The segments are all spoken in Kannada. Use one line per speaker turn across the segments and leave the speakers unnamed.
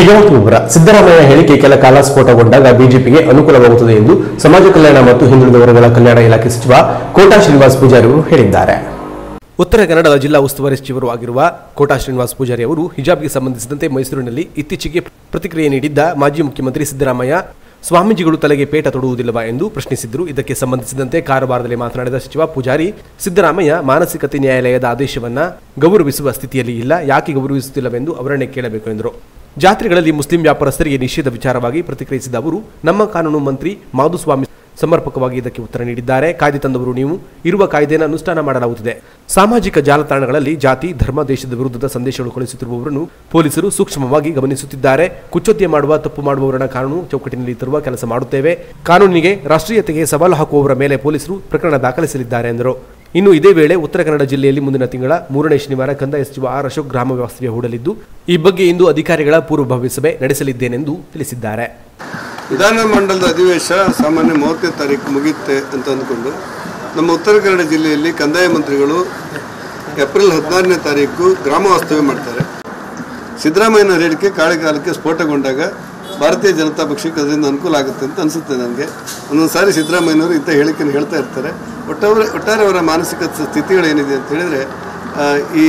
ಈಗ ಒಂದು ವಿವರ ಸಿದ್ದರಾಮಯ್ಯ ಹೇಳಿಕೆ ಕೆಲ ಕಾಲ ಸ್ಫೋಟಗೊಂಡಾಗ ಬಿಜೆಪಿಗೆ ಅನುಕೂಲವಾಗುತ್ತದೆ ಎಂದು ಸಮಾಜ ಕಲ್ಯಾಣ ಮತ್ತು ಹಿಂದುಳಿದ ವರ್ಗಗಳ ಕಲ್ಯಾಣ ಇಲಾಖೆ ಸಚಿವ ಕೋಟಾ ಶ್ರೀನಿವಾಸ್ ಪೂಜಾರಿ ಅವರು ಹೇಳಿದ್ದಾರೆ ಉತ್ತರ ಕನ್ನಡದ ಜಿಲ್ಲಾ ಉಸ್ತುವಾರಿ ಸಚಿವರು ಆಗಿರುವ ಕೋಟಾ ಶ್ರೀನಿವಾಸ್ ಪೂಜಾರಿ ಅವರು ಹಿಜಾಬ್ಗೆ ಸಂಬಂಧಿಸಿದಂತೆ ಮೈಸೂರಿನಲ್ಲಿ ಇತ್ತೀಚೆಗೆ ಪ್ರತಿಕ್ರಿಯೆ ನೀಡಿದ್ದ ಮಾಜಿ ಮುಖ್ಯಮಂತ್ರಿ ಸಿದ್ದರಾಮಯ್ಯ ಸ್ವಾಮೀಜಿಗಳು ತಲೆಗೆ ಪೇಟ ತೊಡುವುದಿಲ್ಲವಾ ಎಂದು ಪ್ರಶ್ನಿಸಿದ್ರು ಇದಕ್ಕೆ ಸಂಬಂಧಿಸಿದಂತೆ ಕಾರವಾರದಲ್ಲಿ ಮಾತನಾಡಿದ ಸಚಿವ ಪೂಜಾರಿ ಸಿದ್ದರಾಮಯ್ಯ ಮಾನಸಿಕತೆ ನ್ಯಾಯಾಲಯದ ಆದೇಶವನ್ನ ಗೌರವಿಸುವ ಸ್ಥಿತಿಯಲ್ಲಿ ಇಲ್ಲ ಯಾಕೆ ಗೌರವಿಸುತ್ತಿಲ್ಲವೆಂದು ಅವರನ್ನೇ ಕೇಳಬೇಕು ಎಂದರು ಜಾತ್ರೆಗಳಲ್ಲಿ ಮುಸ್ಲಿಂ ವ್ಯಾಪಾರಸ್ಥರಿಗೆ ನಿಷೇಧ ವಿಚಾರವಾಗಿ ಪ್ರತಿಕ್ರಿಯಿಸಿದ ಅವರು ನಮ್ಮ ಕಾನೂನು ಮಂತ್ರಿ ಮಾಧುಸ್ವಾಮಿ ಸಮರ್ಪಕವಾಗಿ ಇದಕ್ಕೆ ಉತ್ತರ ನೀಡಿದ್ದಾರೆ ಕಾಯ್ದೆ ತಂದವರು ನೀವು ಇರುವ ಕಾಯ್ದೆಯನ್ನು ಅನುಷ್ಠಾನ ಮಾಡಲಾಗುತ್ತಿದೆ ಸಾಮಾಜಿಕ ಜಾಲತಾಣಗಳಲ್ಲಿ ಜಾತಿ ಧರ್ಮ ದೇಶದ ವಿರುದ್ಧದ ಸಂದೇಶಗಳು ಕಳುಹಿಸುತ್ತಿರುವವರನ್ನು ಪೊಲೀಸರು ಸೂಕ್ಷ್ಮವಾಗಿ ಗಮನಿಸುತ್ತಿದ್ದಾರೆ ಕುಚ್ಚೋದ್ಯ ಮಾಡುವ ತಪ್ಪು ಮಾಡುವವರನ್ನ ಕಾನೂನು ಚೌಕಟ್ಟಿನಲ್ಲಿ ತರುವ ಕೆಲಸ ಮಾಡುತ್ತೇವೆ ಕಾನೂನಿಗೆ ರಾಷ್ಟ್ರೀಯತೆಗೆ ಸವಾಲು ಹಾಕುವವರ ಮೇಲೆ ಪೊಲೀಸರು ಪ್ರಕರಣ ದಾಖಲಿಸಲಿದ್ದಾರೆ ಎಂದರು ಇನ್ನು ಇದೇ ವೇಳೆ ಉತ್ತರ ಕನ್ನಡ ಜಿಲ್ಲೆಯಲ್ಲಿ ಮುಂದಿನ ತಿಂಗಳ ಮೂರನೇ ಶನಿವಾರ ಕಂದಾಯ ಸಚಿವ ಆರ್ ಅಶೋಕ್ ಗ್ರಾಮ ವಾಸ್ತವ್ಯ ಹೂಡಲಿದ್ದು ಈ ಬಗ್ಗೆ ಇಂದು ಅಧಿಕಾರಿಗಳ ಪೂರ್ವಭಾವಿ ಸಭೆ ನಡೆಸಲಿದ್ದೇನೆಂದು ತಿಳಿಸಿದ್ದಾರೆ
ವಿಧಾನಮಂಡಲದ ಅಧಿವೇಶ ಸಾಮಾನ್ಯ ಮೂವತ್ತನೇ ತಾರೀಕು ಮುಗಿಯುತ್ತೆ ಅಂತ ಅಂದ್ಕೊಂಡು ನಮ್ಮ ಉತ್ತರ ಕನ್ನಡ ಜಿಲ್ಲೆಯಲ್ಲಿ ಕಂದಾಯ ಮಂತ್ರಿಗಳು ಏಪ್ರಿಲ್ ಹದಿನಾರನೇ ತಾರೀಕು ಗ್ರಾಮ ವಾಸ್ತವ್ಯ ಮಾಡ್ತಾರೆ ಸಿದ್ದರಾಮಯ್ಯನ ಹೇಳಿಕೆ ಕಾಳೆಗಾಲಕ್ಕೆ ಸ್ಫೋಟಗೊಂಡಾಗ ಭಾರತೀಯ ಜನತಾ ಪಕ್ಷಕ್ಕೆ ಅದರಿಂದ ಅನುಕೂಲ ಆಗುತ್ತೆ ಅಂತ ಅನಿಸುತ್ತೆ ನನಗೆ ಒಂದೊಂದು ಸಾರಿ ಸಿದ್ದರಾಮಯ್ಯನವರು ಇಂಥ ಹೇಳಿಕೆಯನ್ನು ಹೇಳ್ತಾ ಇರ್ತಾರೆ ಒಟ್ಟವರ ಒಟ್ಟಾರೆ ಅವರ ಮಾನಸಿಕ ಸ್ಥಿತಿಗಳೇನಿದೆ ಅಂತ ಹೇಳಿದರೆ ಆ, ಈ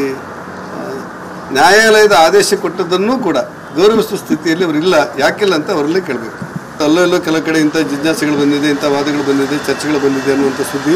ಆ, ನ್ಯಾಯಾಲಯದ ಆದೇಶ ಕೊಟ್ಟದ್ದನ್ನೂ ಕೂಡ ಗೌರವಿಸುವ ಸ್ಥಿತಿಯಲ್ಲಿ ಅವರಿಲ್ಲ ಯಾಕಿಲ್ಲ ಅಂತ ಅವರಲ್ಲಿ ಕೇಳಬೇಕು ಅಲ್ಲೋ ಎಲ್ಲೋ ಕೆಲವು ಕಡೆ ಇಂಥ ಜಿಜ್ಞಾಸೆಗಳು ಬಂದಿದೆ ಇಂಥ ವಾದಗಳು ಬಂದಿದೆ ಚರ್ಚೆಗಳು ಬಂದಿದೆ ಅನ್ನುವಂಥ ಸುದ್ದಿ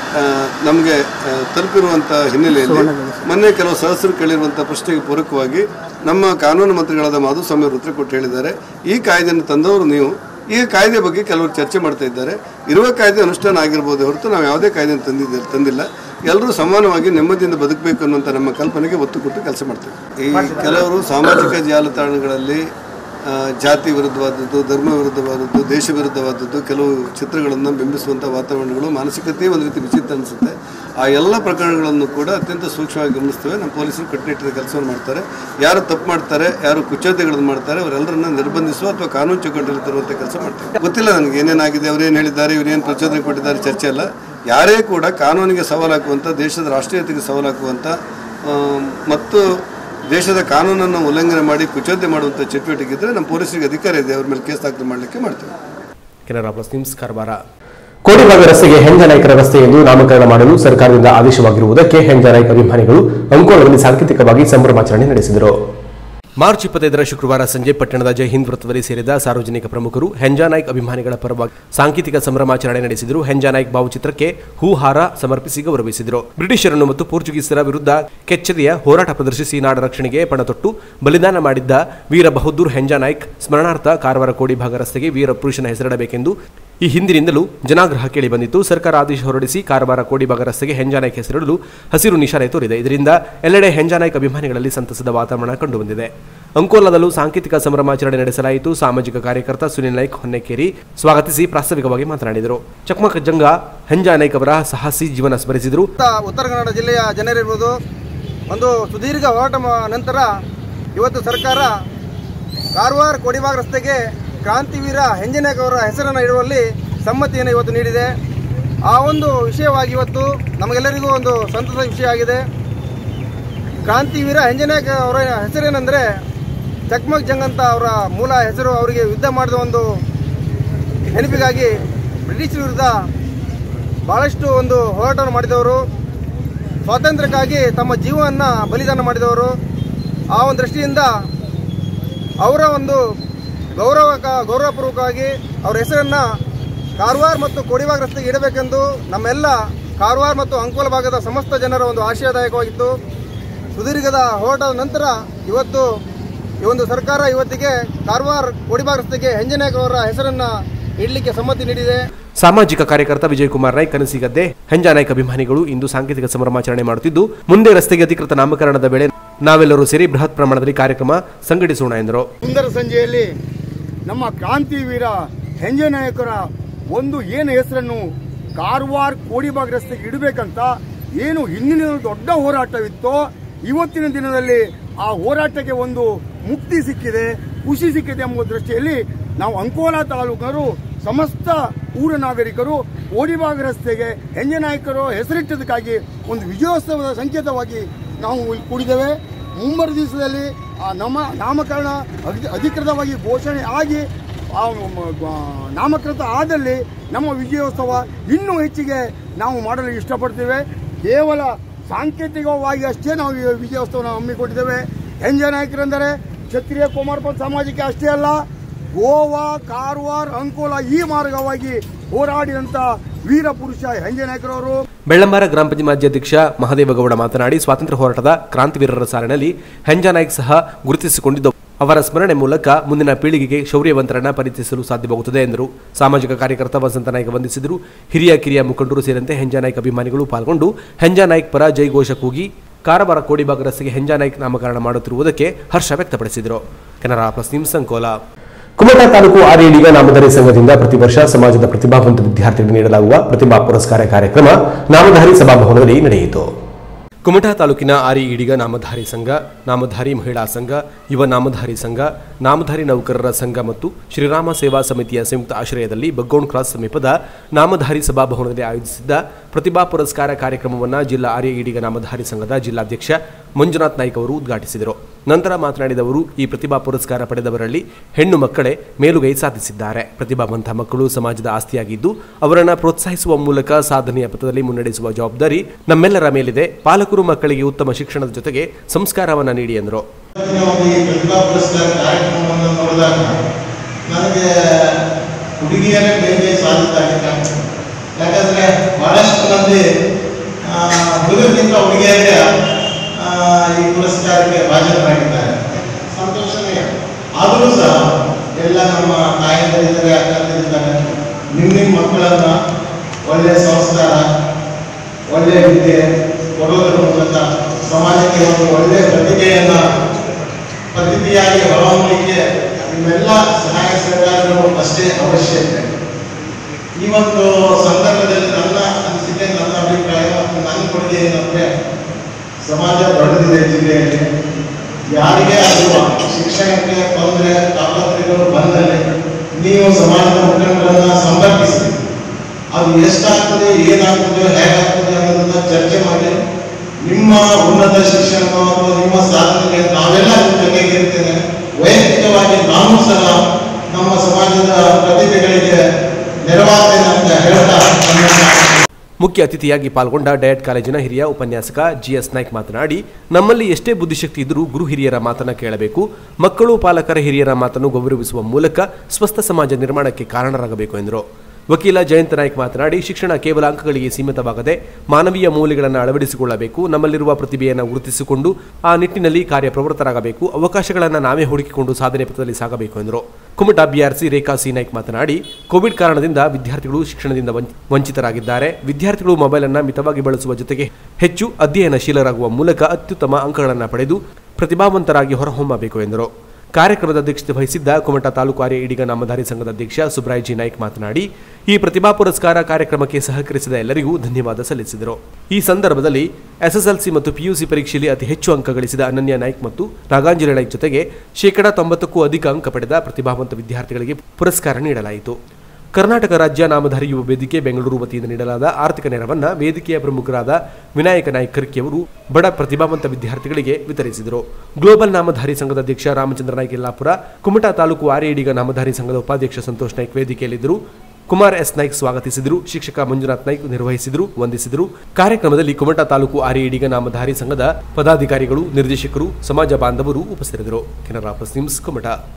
ನಮಗೆ ತಲುಪಿರುವಂಥ ಹಿನ್ನೆಲೆಯಲ್ಲಿ ಮೊನ್ನೆ ಕೆಲವು ಸದಸ್ಯರು ಕೇಳಿರುವಂಥ ಪ್ರಶ್ನೆಗೆ ಪೂರಕವಾಗಿ ನಮ್ಮ ಕಾನೂನು ಮಂತ್ರಿಗಳಾದ ಮಾಧುಸ್ವಾಮಿ ಅವರು ಉತ್ತರ ಕೊಟ್ಟು ಹೇಳಿದ್ದಾರೆ ಈ ಕಾಯ್ದೆಯನ್ನು ತಂದವರು ನೀವು ಈ ಕಾಯ್ದೆ ಬಗ್ಗೆ ಕೆಲವರು ಚರ್ಚೆ ಮಾಡ್ತಾ ಇದ್ದಾರೆ ಇರುವ ಕಾಯ್ದೆ ಅನುಷ್ಠಾನ ಆಗಿರ್ಬೋದು ಹೊರತು ನಾವು ಯಾವುದೇ ಕಾಯ್ದೆ ತಂದಿದ್ದ ತಂದಿಲ್ಲ ಎಲ್ಲರೂ ಸಮಾನವಾಗಿ ನೆಮ್ಮದಿಯಿಂದ ಬದುಕಬೇಕು ಅನ್ನುವಂಥ ನಮ್ಮ ಕಲ್ಪನೆಗೆ ಒತ್ತು ಕೊಟ್ಟು ಕೆಲಸ ಮಾಡ್ತೇವೆ ಈ ಕೆಲವರು ಸಾಮಾಜಿಕ ಜಾಲತಾಣಗಳಲ್ಲಿ ಆ, ಜಾತಿ ವಿರುದ್ಧವಾದದ್ದು ಧರ್ಮ ವಿರುದ್ಧವಾದದ್ದು ದೇಶ ವಿರುದ್ಧವಾದದ್ದು ಕೆಲವು ಚಿತ್ರಗಳನ್ನು ಬಿಂಬಿಸುವಂಥ ವಾತಾವರಣಗಳು ಮಾನಸಿಕತೆ ಒಂದು ರೀತಿ ವಿಚಿತ್ರ ಅನಿಸುತ್ತೆ ಆ ಎಲ್ಲ ಪ್ರಕರಣಗಳನ್ನು ಕೂಡ ಅತ್ಯಂತ ಸೂಕ್ಷ್ಮವಾಗಿ ಗಮನಿಸ್ತೇವೆ ನಮ್ಮ ಪೊಲೀಸರು ಕಟ್ಟುನಿಟ್ಟಿನ ಕೆಲಸವನ್ನು ಮಾಡ್ತಾರೆ ಯಾರು ತಪ್ಪು ಮಾಡ್ತಾರೆ ಯಾರು ಕುಚೋದ್ಯಗಳನ್ನು ಮಾಡ್ತಾರೆ ಅವರೆಲ್ಲರನ್ನ ನಿರ್ಬಂಧಿಸುವ ಅಥವಾ ಕಾನೂನು ಚೌಕಟ್ಟಲ್ಲಿ ತರುವಂಥ ಕೆಲಸ ಮಾಡ್ತಾರೆ ಗೊತ್ತಿಲ್ಲ ನನಗೆ ಏನೇನಾಗಿದೆ ಅವ್ರೇನು ಹೇಳಿದ್ದಾರೆ ಇವ್ರೇನು ಪ್ರಚೋದನೆ ಕೊಟ್ಟಿದ್ದಾರೆ ಚರ್ಚೆ ಅಲ್ಲ ಯಾರೇ ಕೂಡ ಕಾನೂನಿಗೆ ಸವಾಲಾಕುವಂಥ ದೇಶದ ರಾಷ್ಟ್ರೀಯತೆಗೆ ಸವಾಲಾಕುವಂಥ ಆ, ಮತ್ತು ದೇಶದ ಕಾನೂನನ್ನು ಉಲ್ಲಂಘನೆ ಮಾಡಿ ಕುಚೋದ್ಯ ಮಾಡುವಂಥ ಚಟುವಟಿಕೆ ಇದ್ದರೆ ನಮ್ಮ ಪೊಲೀಸರಿಗೆ ಅಧಿಕಾರ ಇದೆ ಅವ್ರ ಮೇಲೆ ಕೇಸ್ ದಾಖಲು ಮಾಡಲಿಕ್ಕೆ ಮಾಡ್ತೇವೆ
ಕೆನರಾ ಪ್ಲಸ್ ನ್ಯೂಸ್ ಕಾರವಾರ ಕೋಡಿಭಾಗ ರಸ್ತೆಗೆ ಹೆಂಜನಾಯ್ಕರ ರಸ್ತೆ ಎಂದು ನಾಮಕರಣ ಮಾಡಲು ಸರ್ಕಾರದಿಂದ ಆದೇಶವಾಗಿರುವುದಕ್ಕೆ ಹೆಂಜನಾಯ್ಕ ಅಭಿಮಾನಿಗಳು ಅಂಕೋಲದಲ್ಲಿ ಸಾಂಕೇತಿಕವಾಗಿ ಸಂಭ್ರಮಾಚರಣೆ ನಡೆಸಿದರು ಮಾರ್ಚ್ ಇಪ್ಪತ್ತೈದರ ಶುಕ್ರವಾರ ಸಂಜೆ ಪಟ್ಟಣದ ಜೈ ಹಿಂದ್ ವೃತ್ತದಲ್ಲಿ ಸೇರಿದ ಸಾರ್ವಜನಿಕ ಪ್ರಮುಖರು ಹೆಂಜಾನಾಯ್ಕ್ ಅಭಿಮಾನಿಗಳ ಪರವಾಗಿ ಸಾಂಕೇತಿಕ ಸಂಭ್ರಮಾಚರಣೆ ನಡೆಸಿದರು ಹೆಂಜಾನಾಯ್ಕ್ ಭಾವಚಿತ್ರಕ್ಕೆ ಹೂಹಾರ ಸಮರ್ಪಿಸಿ ಗೌರವಿಸಿದರು ಬ್ರಿಟಿಷರನ್ನು ಮತ್ತು ಪೋರ್ಚುಗೀಸರ ವಿರುದ್ಧ ಕೆಚ್ಚೆದೆಯ ಹೋರಾಟ ಪ್ರದರ್ಶಿಸಿ ನಾಡ ರಕ್ಷಣೆಗೆ ಪಣತೊಟ್ಟು ಬಲಿದಾನ ಮಾಡಿದ್ದ ವೀರ ಬಹದ್ದೂರ್ ಹೆಂಜಾನಾಯ್ಕ್ ಸ್ಮರಣಾರ್ಥ ಕಾರವಾರ ಕೋಡಿಭಾಗ ರಸ್ತೆಗೆ ವೀರ ಪುರುಷನ ಹೆಸರಿಡಬೇಕೆಂದು ಈ ಹಿಂದಿನಿಂದಲೂ ಜನಾಗ್ರಹ ಕೇಳಿ ಬಂದಿತ್ತು ಸರ್ಕಾರ ಆದೇಶ ಹೊರಡಿಸಿ ಕಾರವಾರ ಕೋಡಿಭಾಗ ರಸ್ತೆಗೆ ಹೆಂಜಾನಾಯ್ಕ್ ಹೆಸರಿಡಲು ಹಸಿರು ನಿಶಾನೆ ತೋರಿದೆ ಇದರಿಂದ ಎಲ್ಲೆಡೆ ಹೆಂಜಾನಾಯ್ಕ್ ಅಭಿಮಾನಿಗಳಲ್ಲಿ ಸಂತಸದ ವಾತಾವರಣ ಕಂಡುಬಂದಿದೆ ಅಂಕೋಲಾದಲ್ಲೂ ಸಾಂಕೇತಿಕ ಸಂಭ್ರಮಾಚರಣೆ ನಡೆಸಲಾಯಿತು ಸಾಮಾಜಿಕ ಕಾರ್ಯಕರ್ತ ಸುನಿಲ್ ನಾಯ್ಕ್ ಹೊನ್ನೆಕೇರಿ ಸ್ವಾಗತಿಸಿ ಪ್ರಾಸ್ತಾವಿಕವಾಗಿ ಮಾತನಾಡಿದರು ಚಕ್ಮಕ್ ಜಂಗ ಹೆಂಜಾನಾಯ್ಕ್ ಅವರ ಸಾಹಸಿ ಜೀವನ ಸ್ಮರಿಸಿದರು
ಉತ್ತ- ಉತ್ತರ ಕನ್ನಡ ಜಿಲ್ಲೆಯ ಜನರಿರ್ಬೋದು ಒಂದು ಸುದೀರ್ಘ ಹೋರಾಟ ಮ- ನಂತರ ಇವತ್ತು ಸರ್ಕಾರ ಕಾರವಾರ ಕೋಡಿಬಾಗ್ ರಸ್ತೆಗೆ ಕ್ರಾಂತಿವೀರ ಹೆಂಜನಾಯಕ್ ಅವರ ಹೆಸರನ್ನು ಇಡುವಲ್ಲಿ ಸಮ್ಮತಿಯನ್ನು ಇವತ್ತು ನೀಡಿದೆ ಆ ಒಂದು ವಿಷಯವಾಗಿ ಇವತ್ತು ನಮಗೆಲ್ಲರಿಗೂ ಒಂದು ಸಂತಸದ ವಿಷಯ ಆಗಿದೆ ಕ್ರಾಂತಿವೀರ ಹೆಂಜನಾಯಕ್ ಅವರ ಹೆಸರೇನೆಂದರೆ ಚಕ್ಮಕ್ ಜಂಗ್ ಅಂತ ಅವರ ಮೂಲ ಹೆಸರು ಅವರಿಗೆ ಯುದ್ಧ ಮಾಡಿದ ಒಂದು ನೆನಪಿಗಾಗಿ ಬ್ರಿಟಿಷ್ ವಿರುದ್ಧ ಬಹಳಷ್ಟು ಒಂದು ಹೋರಾಟವನ್ನು ಮಾಡಿದವರು ಸ್ವಾತಂತ್ರ್ಯಕ್ಕಾಗಿ ತಮ್ಮ ಜೀವವನ್ನು ಬಲಿದಾನ ಮಾಡಿದವರು ಆ ಒಂದು ದೃಷ್ಟಿಯಿಂದ ಅವರ ಒಂದು ಗೌರವ ಗೌರವಪೂರ್ವಕವಾಗಿ ಅವರ ಹೆಸರನ್ನು ಕಾರವಾರ ಮತ್ತು ಕೋಡಿವಾಗ ರಸ್ತೆಗೆ ಇಡಬೇಕೆಂದು ನಮ್ಮೆಲ್ಲ ಕಾರವಾರ ಮತ್ತು ಅಂಕೋಲ ಭಾಗದ ಸಮಸ್ತ ಜನರ ಒಂದು ಆಶಯದಾಯಕವಾಗಿತ್ತು ಸುದೀರ್ಘದ ಹೋರಾಟದ ನಂತರ ಇವತ್ತು ಈ ಒಂದು ಸರ್ಕಾರ ಇವತ್ತಿಗೆ ಕಾರವಾರ ಕೋಡಿಬಾಗ ರಸ್ತೆಗೆ ಹೆಂಜನಾಯಕ್ ಅವರ ಹೆಸರನ್ನು ಇಡಲಿಕ್ಕೆ ಸಮ್ಮತಿ ನೀಡಿದೆ
ಸಾಮಾಜಿಕ ಕಾರ್ಯಕರ್ತ ವಿಜಯಕುಮಾರ್ ನಾಯ್ಕ್ ಕನಸಿಗದ್ದೆ ಹೆಂಜಾನಾಯ್ಕ್ ಅಭಿಮಾನಿಗಳು ಇಂದು ಸಾಂಕೇತಿಕ ಸಂಭ್ರಮಾಚರಣೆ ಮಾಡುತ್ತಿದ್ದು ಮುಂದೆ ರಸ್ತೆಗೆ ಅಧಿಕೃತ ನಾಮಕರಣದ ವೇಳೆ ನಾವೆಲ್ಲರೂ ಸೇರಿ ಬೃಹತ್ ಪ್ರಮಾಣದಲ್ಲಿ ಕಾರ್ಯಕ್ರಮ ಸಂಘಟಿಸೋಣ ಎಂದರು
ಸುಂದರ ಸಂಜೆಯಲ್ಲಿ ನಮ್ಮ ಕ್ರಾಂತಿವೀರ ಹೆಂಜನಾಯಕರ ಒಂದು ಏನು ಹೆಸರನ್ನು ಕಾರವಾರ ಕೋಡಿಬಾಗ್ ರಸ್ತೆಗೆ ಇಡಬೇಕಂತ ಏನು ಹಿಂದಿನ ದೊಡ್ಡ ಹೋರಾಟವಿತ್ತೋ ಇವತ್ತಿನ ದಿನದಲ್ಲಿ ಆ ಹೋರಾಟಕ್ಕೆ ಒಂದು ಮುಕ್ತಿ ಸಿಕ್ಕಿದೆ ಖುಷಿ ಸಿಕ್ಕಿದೆ ಎಂಬ ದೃಷ್ಟಿಯಲ್ಲಿ ನಾವು ಅಂಕೋಲಾ ತಾಲೂಕರು ಸಮಸ್ತ ಊರ ನಾಗರಿಕರು ಕೋಡಿಬಾಗ ರಸ್ತೆಗೆ ಹೆಂಜನಾಯಕರು ಹೆಸರಿಟ್ಟದಕ್ಕಾಗಿ ಒಂದು ವಿಜಯೋತ್ಸವದ ಸಂಕೇತವಾಗಿ ನಾವು ಇಲ್ಲಿ ಕೂಡಿದ್ದೇವೆ ಮುಂಬರುವ ದಿವಸದಲ್ಲಿ ಆ ನಮ್ಮ ನಾಮಕರಣ ಅಧಿ- ಅಧಿಕೃತವಾಗಿ ಘೋಷಣೆ ಆಗಿ ಆ ಮ- ಗ- ನಾಮಕೃತ ಆದಲ್ಲಿ ನಮ್ಮ ವಿಜಯೋತ್ಸವ ಇನ್ನೂ ಹೆಚ್ಚಿಗೆ ನಾವು ಮಾಡಲು ಇಷ್ಟಪಡ್ತೇವೆ ಕೇವಲ ಸಾಂಕೇತಿಕವಾಗಿ ಅಷ್ಟೇ ನಾವು ಈ ವಿಜಯೋತ್ಸವನ ಹಮ್ಮಿಕೊಂಡಿದ್ದೇವೆ ಹೆಂಜ ನಾಯಕರೆಂದರೆ ಕ್ಷತ್ರಿಯ ಕುಮಾರಪಂಥ ಸಮಾಜಕ್ಕೆ ಅಷ್ಟೇ ಅಲ್ಲ ಗೋವಾ ಕಾರವಾರ ಅಂಕೋಲ ಈ ಮಾರ್ಗವಾಗಿ ಹೋರಾಡಿದಂಥ ವೀರ ಪುರುಷ ಹೆಂಜ ನಾಯಕರವರು
ಬೆಳ್ಳಂಬಾರ ಗ್ರಾಮ ಪಂಚಾಯತ್ ಮಾಜಿ ಅಧ್ಯಕ್ಷ ಮಹದೇವಗೌಡ ಮಾತನಾಡಿ ಸ್ವಾತಂತ್ರ್ಯ ಹೋರಾಟದ ಕ್ರಾಂತಿವೀರರ ಸಾಲಿನಲ್ಲಿ ಹೆಂಜಾ ನಾಯ್ಕ್ ಸಹ ಗುರುತಿಸಿಕೊಂಡಿದ್ದು ಅವರ ಸ್ಮರಣೆ ಮೂಲಕ ಮುಂದಿನ ಪೀಳಿಗೆಗೆ ಶೌರ್ಯವಂತರನ್ನ ಪರಿಚಯಿಸಲು ಸಾಧ್ಯವಾಗುತ್ತದೆ ಎಂದರು ಸಾಮಾಜಿಕ ಕಾರ್ಯಕರ್ತ ವಸಂತ ನಾಯ್ಕ ವಂದಿಸಿದರು ಹಿರಿಯ ಕಿರಿಯ ಮುಖಂಡರು ಸೇರಿದಂತೆ ಹೆಂಜಾ ನಾಯ್ಕ್ ಅಭಿಮಾನಿಗಳು ಪಾಲ್ಗೊಂಡು ಹೆಂಜಾ ನಾಯ್ಕ್ ಪರ ಜೈಘೋಷ ಕೂಗಿ ಕಾರವಾರ ಕೋಡಿಬಾಗ ರಸ್ತೆಗೆ ಹೆಂಜಾ ನಾಯ್ಕ್ ನಾಮಕರಣ ಮಾಡುತ್ತಿರುವುದಕ್ಕೆ ಹರ್ಷ ವ್ಯಕ್ತಪಡಿಸಿದರು ಕೆನರಾ ಪ್ಲಸ್ ನ್ಯೂಸ್ ಸಂಕೋಲ ಕುಮಟಾ ತಾಲೂಕು ಆರ್ಎಡಿಗ ನಾಮಧಾರಿ ಸಂಘದಿಂದ ಪ್ರತಿ ವರ್ಷ ಸಮಾಜದ ಪ್ರತಿಭಾವಂತ ವಿದ್ಯಾರ್ಥಿಗಳಿಗೆ ನೀಡಲಾಗುವ ಪ್ರತಿಭಾ ಪುರಸ್ಕಾರ ಕಾರ್ಯಕ್ರಮ ನಾಮಧಾರಿ ಸಭಾಭವನದಲ್ಲಿ ನಡೆಯಿತು ಕುಮಟಾ ತಾಲೂಕಿನ ಆರಿ ಈಡಿಗ ನಾಮಧಾರಿ ಸಂಘ ನಾಮಧಾರಿ ಮಹಿಳಾ ಸಂಘ ಯುವ ನಾಮಧಾರಿ ಸಂಘ ನಾಮಧಾರಿ ನೌಕರರ ಸಂಘ ಮತ್ತು ಶ್ರೀರಾಮ ಸೇವಾ ಸಮಿತಿಯ ಸಂಯುಕ್ತ ಆಶ್ರಯದಲ್ಲಿ ಬಗ್ಗೋಣ್ ಕ್ರಾಸ್ ಸಮೀಪದ ನಾಮಧಾರಿ ಸಭಾಭವನದಲ್ಲಿ ಆಯೋಜಿಸಿದ್ದ ಪ್ರತಿಭಾ ಪುರಸ್ಕಾರ ಕಾರ್ಯಕ್ರಮವನ್ನು ಜಿಲ್ಲಾ ಆರ್ಯ ಈಡಿಗ ನಾಮಧಾರಿ ಸಂಘದ ಜಿಲ್ಲಾಧ್ಯಕ್ಷ ಮಂಜುನಾಥ್ ನಾಯ್ಕ್ ಅವರು ಉದ್ಘಾಟಿಸಿದರು ನಂತರ ಮಾತನಾಡಿದ ಅವರು ಈ ಪ್ರತಿಭಾ ಪುರಸ್ಕಾರ ಪಡೆದವರಲ್ಲಿ ಹೆಣ್ಣು ಮಕ್ಕಳೇ ಮೇಲುಗೈ ಸಾಧಿಸಿದ್ದಾರೆ ಪ್ರತಿಭಾವಂತ ಮಕ್ಕಳು ಸಮಾಜದ ಆಸ್ತಿಯಾಗಿದ್ದು ಅವರನ್ನು ಪ್ರೋತ್ಸಾಹಿಸುವ ಮೂಲಕ ಸಾಧನೆಯ ಪಥದಲ್ಲಿ ಮುನ್ನಡೆಸುವ ಜವಾಬ್ದಾರಿ ನಮ್ಮೆಲ್ಲರ ಮೇಲಿದೆ ಪಾಲಕರು ಮಕ್ಕಳಿಗೆ ಉತ್ತಮ ಶಿಕ್ಷಣದ ಜೊತೆಗೆ ಸಂಸ್ಕಾರವನ್ನು ನೀಡಿ ಎಂದರು
ಇವತ್ತಿನ ಒಂದು ಈ ಪ್ರತಿಭಾ ಪುರಸ್ಕಾರ ಕಾರ್ಯಕ್ರಮವನ್ನು ನೋಡಿದಾಗ ನನಗೆ ಹುಡುಗಿಯರೇ ಬೇಗ ಸಾಧಿತಾಗಿ ಕಾಣ್ತದೆ ಯಾಕಂದ್ರೆ ಬಹಳಷ್ಟು ಮಂದಿ ಆ, ಹುಡುಗರಿಗಿಂತ ಹುಡುಗಿಯರೇ ಆ, ಈ ಪುರಸ್ಕಾರಕ್ಕೆ ಭಾಜನರಾಗಿದ್ದಾರೆ ಸಂತೋಷನೇ ಆದರೂ ಸಹ ಎಲ್ಲ ನಮ್ಮ ತಾಯಂದಿರಿದ್ದಾರೆ ಅಕ್ಕಂದಿರಿದ್ದಾರೆ ನಿಮ್ಮ ನಿಮ್ಮ ಮಕ್ಕಳನ್ನ ಒಳ್ಳೆಯ ಸಂಸ್ಕಾರ ಒಳ್ಳೆಯ ವಿದ್ಯೆ ಕೊಡೋದ್ರ ಮೂಲಕ ಸಮಾಜಕ್ಕೆ ಒಂದು ಒಳ್ಳೆಯ ಪ್ರತಿಭೆಯನ್ನ ಪ್ರತಿಭೆಯಾಗಿ ಹೊರಹೊಮ್ಮಲಿಕ್ಕೆ ನಿಮ್ಮೆಲ್ಲ ಸಹಾಯ ಸಹಕಾರಗಳು ಅಷ್ಟೇ ಅವಶ್ಯಕ ಈ ಒಂದು ಸಂದರ್ಭದಲ್ಲಿ ನನ್ನ ಅನಿಸಿಕೆ ನನ್ನ ಅಭಿಪ್ರಾಯ ಮತ್ತು ನನ್ನ ಕೊಡುಗೆ ಏನಂದ್ರೆ ಸಮಾಜ ದೊಡ್ಡದಿದೆ ಜಿಲ್ಲೆಯಲ್ಲಿ ಯಾರಿಗೆ ಆಗುವ ಶಿಕ್ಷಣಕ್ಕೆ ತೊಂದರೆ ತಾಪತ್ರೆಗಳು ಬಂದಲ್ಲಿ ನೀವು ಸಮಾಜದ ಮುಖಂಡರನ್ನ ಸಂಪರ್ಕಿಸಿ ಅದು ಎಷ್ಟಾಗ್ತದೆ ಏನಾಗ್ತದೆ ಹೇಗಾಗ್ತದೆ ಅನ್ನೋದನ್ನ ಚರ್ಚೆ ಮಾಡಿ ನಿಮ್ಮ ಉನ್ನತ ಶಿಕ್ಷಣ ಅಥವಾ ನಿಮ್ಮ ಸಾಧನೆಗೆ ನಾವೆಲ್ಲ ನಿಮ್ಮ ಜೊತೆಗೆ ಇರ್ತೇನೆ ವೈಯಕ್ತಿಕವಾಗಿ ನಾನು ಸಹ ನಮ್ಮ ಸಮಾಜದ ಪ್ರತಿಭೆಗಳಿಗೆ ನೆರವಾಗ್ತೇನೆ ಅಂತ ಹೇಳ್ತಾ ನನ್ನ ಮಾತು
ಮುಖ್ಯ ಅತಿಥಿಯಾಗಿ ಪಾಲ್ಗೊಂಡ ಡಯಟ್ ಕಾಲೇಜಿನ ಹಿರಿಯ ಉಪನ್ಯಾಸಕ ಜಿಎಸ್ ನಾಯ್ಕ್ ಮಾತನಾಡಿ ನಮ್ಮಲ್ಲಿ ಎಷ್ಟೇ ಬುದ್ಧಿಶಕ್ತಿ ಇದ್ದರೂ ಗುರು ಹಿರಿಯರ ಮಾತನ್ನ ಕೇಳಬೇಕು ಮಕ್ಕಳು ಪಾಲಕರ ಹಿರಿಯರ ಮಾತನ್ನು ಗೌರವಿಸುವ ಮೂಲಕ ಸ್ವಸ್ಥ ಸಮಾಜ ನಿರ್ಮಾಣಕ್ಕೆ ಕಾರಣರಾಗಬೇಕು ಎಂದರು ವಕೀಲ ಜಯಂತ ನಾಯ್ಕ್ ಮಾತನಾಡಿ ಶಿಕ್ಷಣ ಕೇವಲ ಅಂಕಗಳಿಗೆ ಸೀಮಿತವಾಗದೆ ಮಾನವೀಯ ಮೌಲ್ಯಗಳನ್ನು ಅಳವಡಿಸಿಕೊಳ್ಳಬೇಕು ನಮ್ಮಲ್ಲಿರುವ ಪ್ರತಿಭೆಯನ್ನು ಗುರುತಿಸಿಕೊಂಡು ಆ ನಿಟ್ಟಿನಲ್ಲಿ ಕಾರ್ಯಪ್ರವೃತ್ತರಾಗಬೇಕು ಅವಕಾಶಗಳನ್ನು ನಾವೇ ಹುಡುಕಿಕೊಂಡು ಸಾಧನೆ ಪಥದಲ್ಲಿ ಸಾಗಬೇಕು ಎಂದರು ಕುಮಟಾ ಬಿಆರ್ಸಿ ರೇಖಾ ಸಿ ನಾಯ್ಕ್ ಮಾತನಾಡಿ ಕೋವಿಡ್ ಕಾರಣದಿಂದ ವಿದ್ಯಾರ್ಥಿಗಳು ಶಿಕ್ಷಣದಿಂದ ವಂಚ- ವಂಚಿತರಾಗಿದ್ದಾರೆ ವಿದ್ಯಾರ್ಥಿಗಳು ಮೊಬೈಲ್ ಅನ್ನು ಮಿತವಾಗಿ ಬಳಸುವ ಜೊತೆಗೆ ಹೆಚ್ಚು ಅಧ್ಯಯನಶೀಲರಾಗುವ ಮೂಲಕ ಅತ್ಯುತ್ತಮ ಅಂಕಗಳನ್ನು ಪಡೆದು ಪ್ರತಿಭಾವಂತರಾಗಿ ಹೊರಹೊಮ್ಮಬೇಕು ಎಂದರು ಕಾರ್ಯಕ್ರಮದ ಅಧ್ಯಕ್ಷತೆ ವಹಿಸಿದ್ದ ಕುಮಟಾ ತಾಲೂಕು ಆರ್ಯ ಈಡಿಗ ನಾಮಧಾರಿ ಸಂಘದ ಅಧ್ಯಕ್ಷ ಸುಬ್ರಾಯ್ ಜಿ ನಾಯ್ಕ್ ಮಾತನಾಡಿ ಈ ಪ್ರತಿಭಾ ಪುರಸ್ಕಾರ ಕಾರ್ಯಕ್ರಮಕ್ಕೆ ಸಹಕರಿಸಿದ ಎಲ್ಲರಿಗೂ ಧನ್ಯವಾದ ಸಲ್ಲಿಸಿದರು ಈ ಸಂದರ್ಭದಲ್ಲಿ ಎಸ್ಎಸ್ಎಲ್ಸಿ ಮತ್ತು ಪಿಯುಸಿ ಪರೀಕ್ಷೆಯಲ್ಲಿ ಅತಿ ಹೆಚ್ಚು ಅಂಕ ಗಳಿಸಿದ ಅನನ್ಯ ನಾಯ್ಕ್ ಮತ್ತು ನಾಗಾಂಜಲಿ ನಾಯ್ಕ್ ಜೊತೆಗೆ ಶೇಕಡಾ ತೊಂಬತ್ತಕ್ಕೂ ಅಧಿಕ ಅಂಕ ಪಡೆದ ಪ್ರತಿಭಾವಂತ ವಿದ್ಯಾರ್ಥಿಗಳಿಗೆ ಪುರಸ್ಕಾರ ನೀಡಲಾಯಿತು ಕರ್ನಾಟಕ ರಾಜ್ಯ ನಾಮಧಾರಿ ಯುವ ವೇದಿಕೆ ಬೆಂಗಳೂರು ವತಿಯಿಂದ ನೀಡಲಾದ ಆರ್ಥಿಕ ನೆರವನ್ನ ವೇದಿಕೆಯ ಪ್ರಮುಖರಾದ ವಿನಾಯಕ ನಾಯ್ಕ ಕರ್ಕಿ ಅವರು ಬಡ ಪ್ರತಿಭಾವಂತ ವಿದ್ಯಾರ್ಥಿಗಳಿಗೆ ವಿತರಿಸಿದರು ಗ್ಲೋಬಲ್ ನಾಮಧಾರಿ ಸಂಘದ ಅಧ್ಯಕ್ಷ ರಾಮಚಂದ್ರ ನಾಯ್ಕ ಯಲ್ಲಾಪುರ ಕುಮಟಾ ತಾಲೂಕು ಆರ್ಎಡಿಗ ನಾಮಧಾರಿ ಸಂಘದ ಉಪಾಧ್ಯಕ್ಷ ಸಂತೋಷ್ ನಾಯ್ಕ್ ವೇದಿಕೆಯಲ್ಲಿದ್ದರು ಕುಮಾರ್ ಎಸ್ ನಾಯ್ಕ್ ಸ್ವಾಗತಿಸಿದರು ಶಿಕ್ಷಕ ಮಂಜುನಾಥ್ ನಾಯ್ಕ್ ನಿರ್ವಹಿಸಿದರು ವಂದಿಸಿದರು ಕಾರ್ಯಕ್ರಮದಲ್ಲಿ ಕುಮಟಾ ತಾಲೂಕು ಆರ್ಎಡಿಗ ನಾಮಧಾರಿ ಸಂಘದ ಪದಾಧಿಕಾರಿಗಳು ನಿರ್ದೇಶಕರು ಸಮಾಜ ಬಾಂಧವರು ಉಪಸ್ಥಿತರಿದ್ದರು ಕೆನರಾ ಪ್ಲಸ್ ನ್ಯೂಸ್ ಕುಮಟಾ